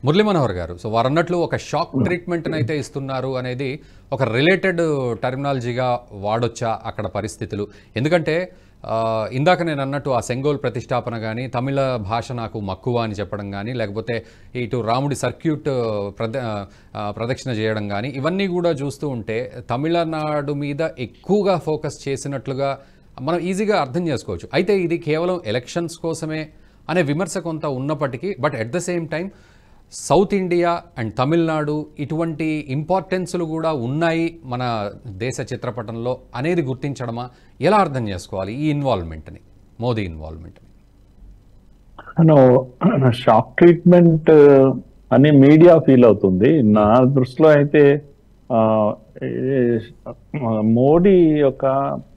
మురళీ మనోహర్ గారు సో వారు అన్నట్లు ఒక షాక్ ట్రీట్మెంట్ అయితే ఇస్తున్నారు అనేది ఒక రిలేటెడ్ టర్మినాలజీగా వాడొచ్చా అక్కడ పరిస్థితులు ఎందుకంటే ఆ, ఇందాక నేను అన్నట్టు ఆ సెంగోల్ ప్రతిష్టాపన కానీ తమిళ భాష నాకు మక్కువ అని చెప్పడం కానీ లేకపోతే ఇటు రాముడి సర్క్యూట్ ప్రద ఆ, ప్రదక్షిణ చేయడం కానీ ఇవన్నీ కూడా చూస్తూ ఉంటే తమిళనాడు మీద ఎక్కువగా ఫోకస్ చేసినట్లుగా మనం ఈజీగా అర్థం చేసుకోవచ్చు అయితే ఇది కేవలం ఎలక్షన్స్ కోసమే అనే విమర్శ కొంత ఉన్నప్పటికీ but at the same time South India and Tamil Nadu ఇటువంటి ఇంపార్టెన్స్లు కూడా ఉన్నాయి మన దేశ చిత్రపటంలో అనేది గుర్తించడమా ఎలా అర్థం చేసుకోవాలి ఈ ఇన్వాల్వ్మెంట్ని మోదీ ఇన్వాల్వ్మెంట్ని షాక్ ట్రీట్మెంట్ అని మీడియా ఫీల్ అవుతుంది నా దృష్టిలో అయితే ఆ, ఏ- మోడీ యొక్క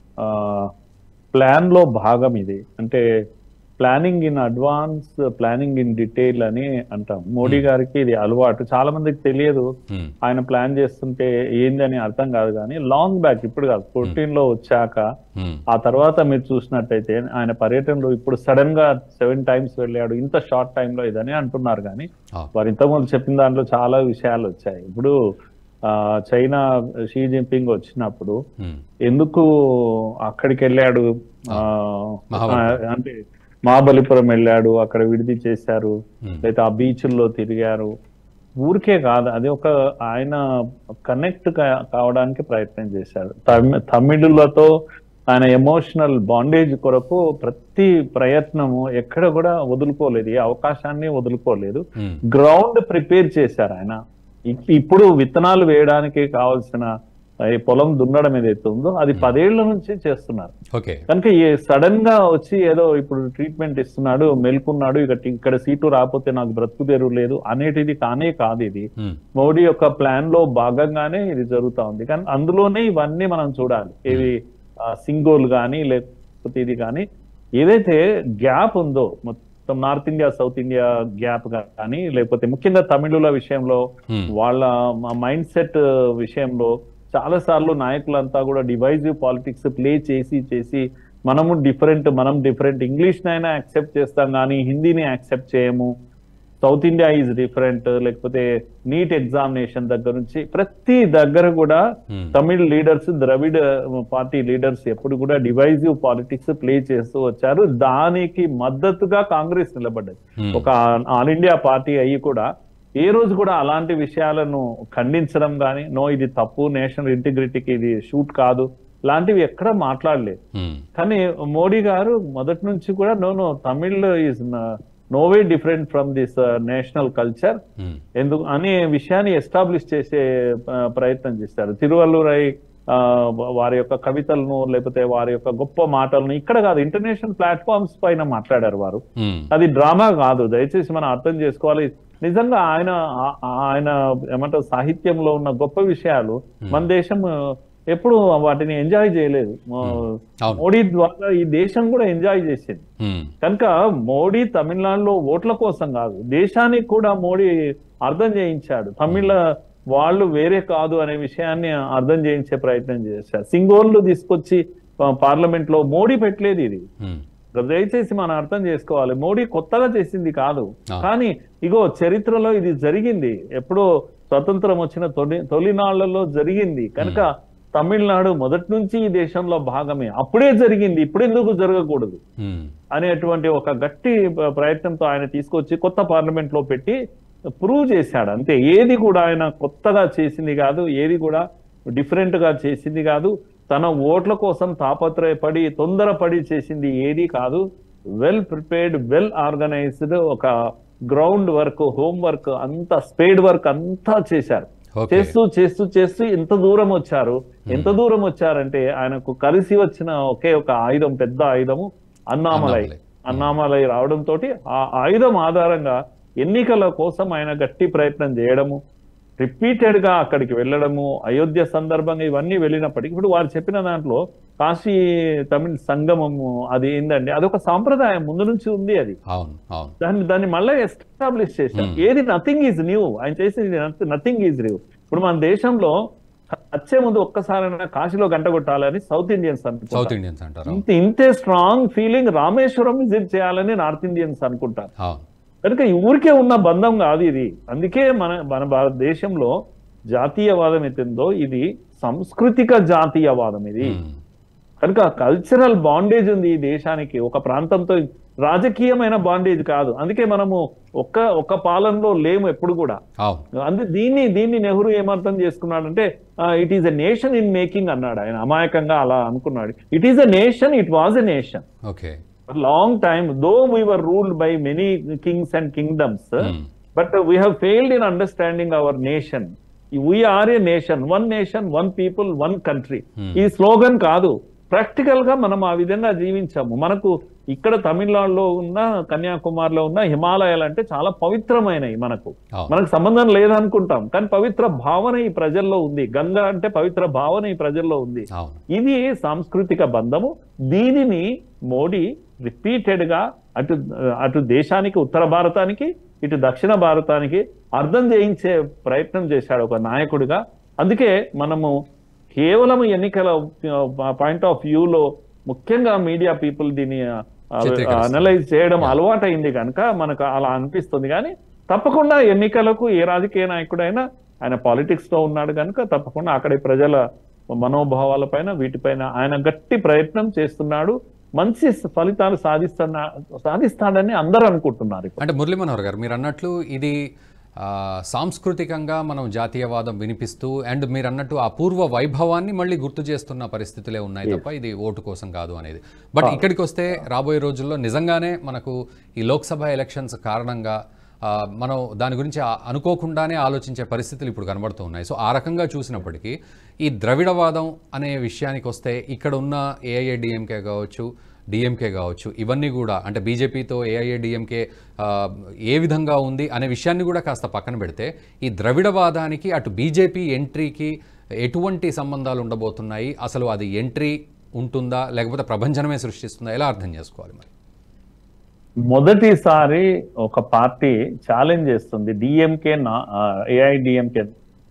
ప్లాన్ లో భాగం ఇది అంటే planning in advance planning in detail అని అంటాం మోడీ గారికి ఇది అలవాటు చాలా మందికి తెలియదు Hmm. ఆయన ప్లాన్ చేస్తుంటే ఏంది అని అర్థం కాదు కానీ లాంగ్ బ్యాక్ ఇప్పుడు కాదు ఫోర్టీన్ లో వచ్చాక Hmm. ఆ తర్వాత మీరు చూసినట్టయితే ఆయన పర్యటనలో ఇప్పుడు సడన్ గా సెవెన్ టైమ్స్ వెళ్ళాడు ఇంత షార్ట్ టైమ్ లో ఇదని అంటున్నారు కానీ ఆ. వారు ఇంతకుముందు చెప్పిన దాంట్లో చాలా విషయాలు వచ్చాయి ఇప్పుడు ఆ, చైనా షీ జింపింగ్ వచ్చినప్పుడు Hmm. ఎందుకు అక్కడికి వెళ్ళాడు ఆ, మహాబలిపురం. అంటే మహాబలిపురం వెళ్ళాడు అక్కడ విడిది చేశారు Hmm. లేదా ఆ బీచ్ల్లో తిరిగారు ఊరికే కాదు అది ఒక ఆయన కనెక్ట్ కావడానికి ప్రయత్నం చేశాడు తమి- తమిళులతో ఆయన ఎమోషనల్ బాండేజ్ కొరకు ప్రతి ప్రయత్నము ఎక్కడ కూడా వదులుకోలేదు ఏ అవకాశాన్ని వదులుకోలేదు Hmm. గ్రౌండ్ ప్రిపేర్ చేశారు ఆయన ఇప్- ఇప్పుడు విత్తనాలు వేయడానికి కావాల్సిన ఈ పొలం దున్నడం ఏదైతే ఉందో అది పదేళ్ల నుంచి చేస్తున్నారు ఓకే కనుక ఏ సడన్ గా వచ్చి ఏదో ఇప్పుడు ట్రీట్మెంట్ ఇస్తున్నాడు మెల్కున్నాడు ఇక ఇక్కడ సీటు రాకపోతే నాకు బ్రతుకు తెరువు లేదు అనేటిది కానే కాదు ఇది Hmm. మోడీ యొక్క ప్లాన్ లో భాగంగానే ఇది జరుగుతా ఉంది కానీ అందులోనే ఇవన్నీ మనం చూడాలి ఇది సింగోల్ కానీ లేకపోతే ఇది కానీ ఏదైతే గ్యాప్ ఉందో మొత్తం North India South India gap కానీ లేకపోతే ముఖ్యంగా తమిళుల విషయంలో Hmm. వాళ్ళ మైండ్ సెట్ విషయంలో చాలా సార్లు నాయకులంతా కూడా డివైజివ్ పాలిటిక్స్ ప్లే చేసి చేసి మనము డిఫరెంట్ మనం డిఫరెంట్ ఇంగ్లీష్ నైనా యాక్సెప్ట్ చేస్తాం కానీ హిందీని యాక్సెప్ట్ చేయము సౌత్ ఇండియా ఈజ్ డిఫరెంట్ లేకపోతే నీట్ ఎగ్జామినేషన్ దగ్గర నుంచి ప్రతి దగ్గర కూడా Hmm. Tamil leaders Dravida party leaders ఎప్పుడు కూడా డివైజివ్ పాలిటిక్స్ ప్లే చేస్తూ వచ్చారు దానికి మద్దతుగా కాంగ్రెస్ నిలబడ్డది Hmm. ఒక ఆల్ ఇండియా పార్టీ అయ్యి కూడా ఏ రోజు కూడా అలాంటి విషయాలను ఖండించడం కానీ నో ఇది తప్పు నేషనల్ ఇంటిగ్రిటీకి ఇది షూట్ కాదు లాంటివి ఎక్కడ మాట్లాడలేదు Hmm. కానీ మోడీ గారు మొదటి నుంచి కూడా no no Tamil is no way different from this national culture Hmm. ఎందుకు అనే విషయాన్ని ఎస్టాబ్లిష్ చేసే ఆ, ప్రయత్నం చేస్తారు తిరువల్లూరై ఆ, వారి యొక్క కవితలను లేకపోతే వారి యొక్క గొప్ప మాటలను ఇక్కడ కాదు ఇంటర్నేషనల్ ప్లాట్ఫామ్స్ పైన మాట్లాడారు వారు Hmm. అది డ్రామా కాదు దయచేసి మనం అర్థం చేసుకోవాలి నిజంగా ఆయన ఆ- ఆయన ఏమంటారు సాహిత్యంలో ఉన్న గొప్ప విషయాలు మన దేశం ఆ, ఎప్పుడు వాటిని ఎంజాయ్ చేయలేదు ఆ, అవును. మోడీ ద్వారా ఈ దేశం కూడా ఎంజాయ్ చేసింది Hmm. కనుక మోడీ తమిళనాడులో ఓట్ల కోసం కాదు దేశానికి కూడా మోడీ అర్థం చేయించాడు తమిళ వాళ్ళు వేరే కాదు అనే విషయాన్ని అర్థం చేయించే ప్రయత్నం చేశారు సింగోళ్ళు తీసుకొచ్చి పార్లమెంట్ లో మోడీ పెట్టలేదు ఇది Hmm. దయచేసి మనం అర్థం చేసుకోవాలి మోడీ కొత్తగా చేసింది కాదు ఆ. కానీ ఇగో చరిత్రలో ఇది జరిగింది ఎప్పుడో స్వతంత్రం వచ్చిన తొలి తొలినాళ్లలో జరిగింది కనుక తమిళనాడు మొదటి నుంచి ఈ దేశంలో భాగమే అప్పుడే జరిగింది ఇప్పుడెందుకు జరగకూడదు Hmm. అనేటువంటి ఒక గట్టి ప- ప్రయత్నంతో ఆయన తీసుకొచ్చి కొత్త పార్లమెంట్ లో పెట్టి ప్రూవ్ చేశాడు అంతే ఏది కూడా ఆయన కొత్తగా చేసింది కాదు ఏది కూడా డిఫరెంట్ గా చేసింది కాదు తన ఓట్ల కోసం తాపత్రయపడి తొందరపడి చేసింది ఏది కాదు వెల్ ప్రిపేర్డ్ వెల్ ఆర్గనైజ్డ్ ఒక గ్రౌండ్ వర్క్ హోమ్ వర్క్ అంతా స్పేడ్ వర్క్ అంతా చేశారు Okay. చేస్తూ చేస్తూ చేస్తూ ఎంత దూరం వచ్చారు ఎంత దూరం వచ్చారంటే ఆయనకు కలిసి వచ్చిన ఒకే ఒక ఆయుధం పెద్ద ఆయుధము అన్నామలై అన్నామలై. అన్నామలై రావడంతో ఆ ఆయుధం ఆధారంగా ఎన్నికల కోసం ఆయన గట్టి ప్రయత్నం చేయడము రిపీటెడ్ గా అక్కడికి వెళ్ళడము అయోధ్య సందర్భంగా ఇవన్నీ వెళ్ళినప్పటికీ ఇప్పుడు వారు చెప్పిన దాంట్లో కాశీ తమిళ సంగమము అది ఏందండి అదొక సాంప్రదాయం ముందు నుంచి ఉంది అది అవును అవును దాన్ని దాన్ని మళ్ళీ ఎస్టాబ్లిష్ చేశారు Hmm. ఏది నథింగ్ ఈజ్ న్యూ ఆయన చేసింది నథింగ్ ఈజ్ న్యూ ఇప్పుడు మన దేశంలో వచ్చే ముందు ఒక్కసారైనా కాశీలో గంట కొట్టాలని సౌత్ ఇండియన్స్ సౌత్ అనుకుంటారు ఇండియన్స్ అంటారు ఇంత ఇంతే స్ట్రాంగ్ ఫీలింగ్ రామేశ్వరం విజిట్ చేయాలని నార్త్ ఇండియన్స్ అనుకుంటారు అవును కనుక ఈ ఊరికే ఉన్న బంధం కాదు ఇది అందుకే మన మన భారతదేశంలో జాతీయవాదం ఎత్తిందో ఇది సాంస్కృతిక జాతీయవాదం ఇది మ్మ్. కనుక కల్చరల్ బాండేజ్ ఉంది ఈ దేశానికి ఒక ప్రాంతంతో రాజకీయమైన బాండేజ్ కాదు అందుకే మనము ఒక్క ఒక్క పాలనలో లేము ఎప్పుడు కూడా అవును అందు దీన్ని దీన్ని నెహ్రూ ఏమర్థం చేసుకున్నాడంటే it is a nation in making అన్నాడు ఆయన అమాయకంగా అలా అనుకున్నాడు it is a nation it was a nation okay long time though we were ruled by many kings and kingdoms hmm. But we have failed in understanding our nation we are a nation one nation one people one country Hmm. ఈ slogan కాదు practical గా మనం ఆ విధంగా జీవించాము మనకు ఇక్కడ తమిళనాడులో ఉన్న కన్యాకుమారిలో ఉన్న హిమాలయాలు అంటే చాలా పవిత్రమైనవి మనకు అవును మనకు సంబంధం లేదనుకుంటాం కానీ పవిత్ర భావన ఈ ప్రజల్లో ఉంది గంగా అంటే పవిత్ర భావన ఈ ప్రజల్లో ఉంది అవును ఇది సాంస్కృతిక బంధము దీనిని మోడీ రిపీటెడ్ గా అటు అటు దేశానికి ఉత్తర భారతానికి ఇటు దక్షిణ భారతానికి అర్థం చేయించే ప్రయత్నం చేశాడు ఒక నాయకుడిగా అందుకే మనము కేవలం ఎన్నికల పాయింట్ ఆఫ్ వ్యూలో ముఖ్యంగా మీడియా పీపుల్ దీన్ని చిత్రీకరిస్తారు. అనలైజ్ చేయడం అలవాటైంది కనుక మనకు అలా అనిపిస్తుంది కానీ తప్పకుండా ఎన్నికలకు ఏ రాజకీయ నాయకుడైనా ఆయన పాలిటిక్స్ లో ఉన్నాడు కనుక తప్పకుండా అక్కడి ప్రజల మనోభావాలపైన వీటిపైన ఆయన గట్టి ప్రయత్నం చేస్తున్నాడు మంచి ఫలితాలు సాధిస్తున్నా సాధిస్తాడని అందరూ అనుకుంటున్నారు ఇప్పుడు. అంటే మురళీ మనోహర్ గారు మీరు అన్నట్లు ఇది ఆ, సాంస్కృతికంగా మనం జాతీయవాదం వినిపిస్తూ అండ్ మీరు అన్నట్టు ఆ పూర్వ వైభవాన్ని మళ్ళీ గుర్తు చేస్తున్న పరిస్థితులే ఉన్నాయి తప్ప ఇది ఓటు కోసం కాదు అనేది బట్ ఇక్కడికి వస్తే రాబోయే రోజుల్లో నిజంగానే మనకు ఈ లోక్సభ ఎలక్షన్స్ కారణంగా ఆ, మనం దాని గురించి ఆ- అనుకోకుండానే ఆలోచించే పరిస్థితులు ఇప్పుడు కనబడుతూ ఉన్నాయి సో ఆ రకంగా చూసినప్పటికీ ఈ ద్రవిడవాదం అనే విషయానికి వస్తే ఇక్కడ ఉన్న ఏఐఏడిఎంకే కావచ్చు డిఎంకే కావచ్చు ఇవన్నీ కూడా అంటే బీజేపీతో ఏఐఏడిఎంకే ఏ విధంగా ఉంది అనే విషయాన్ని కూడా కాస్త పక్కన పెడితే ఈ ద్రవిడవాదానికి అటు బీజేపీ ఎంట్రీకి ఎటువంటి సంబంధాలు ఉండబోతున్నాయి అసలు అది ఎంట్రీ ఉంటుందా లేకపోతే ప్రభంజనమే సృష్టిస్తుందా ఎలా అర్థం చేసుకోవాలి మరి మొదటిసారి ఒక పార్టీ ఛాలెంజ్ చేస్తుంది డిఎంకే ఏఐడిఎంకే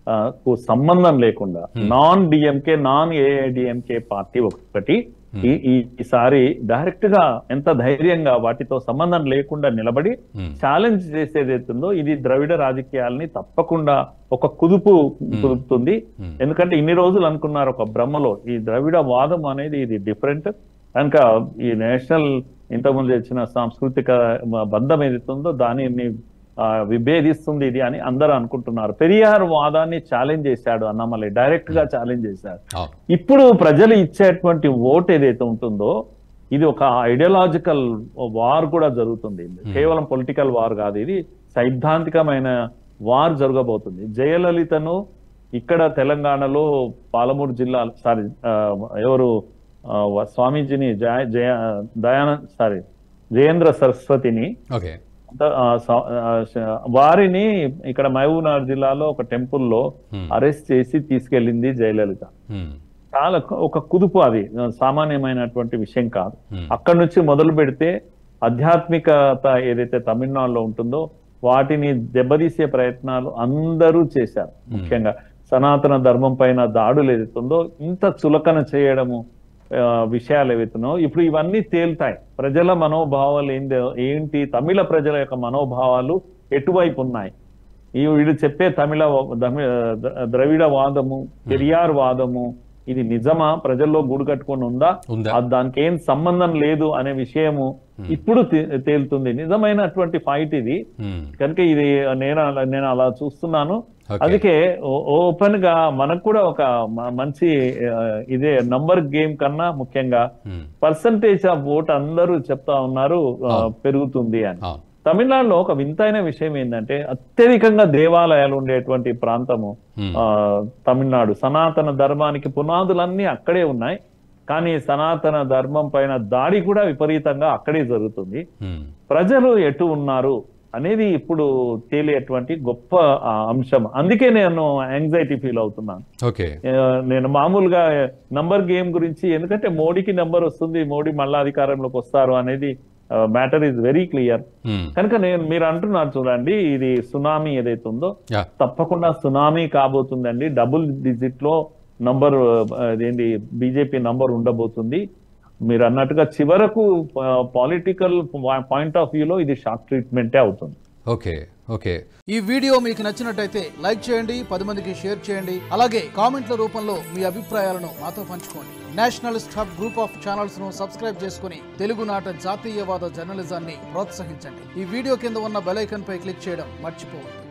కు సంబంధం లేకుండా non DMK non AIADMK party ఒకటి ఈ- ఈ- ఈసారి డైరెక్ట్ గా ఎంత ధైర్యంగా వాటితో సంబంధం లేకుండా నిలబడి Hmm. ఛాలెంజ్ చేసేది అవుతుందో ఇది ద్రవిడ రాజకీయాల్ని తప్పకుండా ఒక కుదుపు కుదుపుతుంది Hmm. ఎందుకంటే ఇన్ని రోజులు అనుకున్నారు ఒక బ్రహ్మలో ఈ ద్రవిడ వాదం అనేది ఇది డిఫరెంట్ కనుక ఈ నేషనల్ ఇంతకుముందు వచ్చిన సాంస్కృతిక బంధం ఏదైతుందో దానిని ఆ, విభేదిస్తుంది ఇది అని అందరూ అనుకుంటున్నారు పెరియార్ వాదాన్ని ఛాలెంజ్ చేశాడు అన్నమలై డైరెక్ట్ గా ఛాలెంజ్ చేశాడు అవును ఇప్పుడు ప్రజలు ఇచ్చేటువంటి ఓట్ ఏదైతే ఉంటుందో ఇది ఒక ఐడియాలజికల్ వార్ కూడా జరుగుతుంది కేవలం పొలిటికల్ వార్ కాదు ఇది సైద్ధాంతికమైన వార్ జరగబోతుంది జయలలితను ఇక్కడ తెలంగాణలో పాలమూరు జిల్లా సారీ ఎవరు ఆ, స్వామీజీని జయ జయ దయానంద్ సారీ జయేంద్ర సరస్వతిని ఓకే అంత- ఆ, స- ఆ, శ- వారిని ఇక్కడ మహబూబ్నగర్ జిల్లాలో ఒక టెంపుల్లో Hmm. అరెస్ట్ చేసి తీసుకెళ్ళింది జయలలిత Hmm. చాలా ఒక- ఒక కుదుపు అది సామాన్యమైనటువంటి విషయం కాదు Hmm. అక్కడి నుంచి మొదలు పెడితే ఆధ్యాత్మికత ఏదైతే తమిళనాడులో ఉంటుందో వాటిని దెబ్బతీసే ప్రయత్నాలు అందరూ చేశారు ముఖ్యంగా సనాతన ధర్మం పైన దాడులు ఏదైతుందో ఇంత చులకన చేయడము ఆ, విషయాలు ఏవైతున్నాయో ఇప్పుడు ఇవన్నీ తేలుతాయి ప్రజల మనోభావాలు ఏందో ఏంటి తమిళ ప్రజల యొక్క మనోభావాలు ఎటువైపు ఉన్నాయి ఈ వీడు చెప్పే తమిళ తమి- ద్రవిడ వాదము పెరియార్ వాదము ఇది నిజమా ప్రజల్లో గూడు కట్టుకొని ఉందా ఉందా అది దానికి ఏం సంబంధం లేదు అనే విషయము ఇప్పుడు తే- తేలుతుంది నిజమైనటువంటి ఫైట్ ఇది Hmm. కనుక ఇది నేను అలా- నేను అలా చూస్తున్నాను Okay. అందుకే ఓపెన్ గా మనకు కూడా ఒక మ- మంచి ఆ, ఇదే నంబర్ గేమ్ కన్నా ముఖ్యంగా Hmm. పర్సంటేజ్ ఆఫ్ ఓట్ అందరూ చెప్తా ఉన్నారు ఆ, అవును. పెరుగుతుంది అని అవును తమిళనాడులో ఒక వింతైన విషయం ఏంటంటే అత్యధికంగా దేవాలయాలు ఉండేటువంటి ప్రాంతము Hmm. ఆ, తమిళనాడు సనాతన ధర్మానికి పునాదులన్నీ అక్కడే ఉన్నాయి కానీ సనాతన ధర్మం పైన దాడి కూడా విపరీతంగా అక్కడే జరుగుతుంది Hmm. ప్రజలు ఎటు ఉన్నారు అనేది ఇప్పుడు తేలేటువంటి గొప్ప ఆ, అంశం అందుకే నేను యాంగ్జైటీ ఫీల్ అవుతున్నాను ఓకే ఆ, నేను మామూలుగా నంబర్ గేమ్ గురించి ఎందుకంటే మోడీకి నెంబర్ వస్తుంది మోడీ మళ్ళా అధికారంలోకి వస్తారు అనేది matter is very clear Hmm. కనుక నేను మీరు అంటున్నారు చూడండి ఇది సునామీ ఏదైతే ఉందో Yeah. తప్పకుండా సునామీ కాబోతుందండి డబుల్ డిజిట్ లో నంబర్ అదేంటి బీజేపీ నంబర్ ఉండబోతుంది మీరు అన్నట్టుగా చివరకు పాలిటికల్ పాయింట్ ఆఫ్ వ్యూలో ఇది షాక్ ట్రీట్మెంటే అవుతుంది ఓకే ఓకే ఈ వీడియో మీకు నచ్చినట్టయితే లైక్ చేయండి పది మందికి షేర్ చేయండి అలాగే కామెంట్ల రూపంలో మీ అభిప్రాయాలను మాతో పంచుకోండి nationalist hub group of channels ను సబ్స్క్రైబ్ చేసుకుని తెలుగునాట జాతీయవాద జర్నలిజాన్ని ప్రోత్సహించండి ఈ వీడియో కింద ఉన్న బెల్ ఐకాన్ పై క్లిక్ చేయడం మర్చిపోవద్దు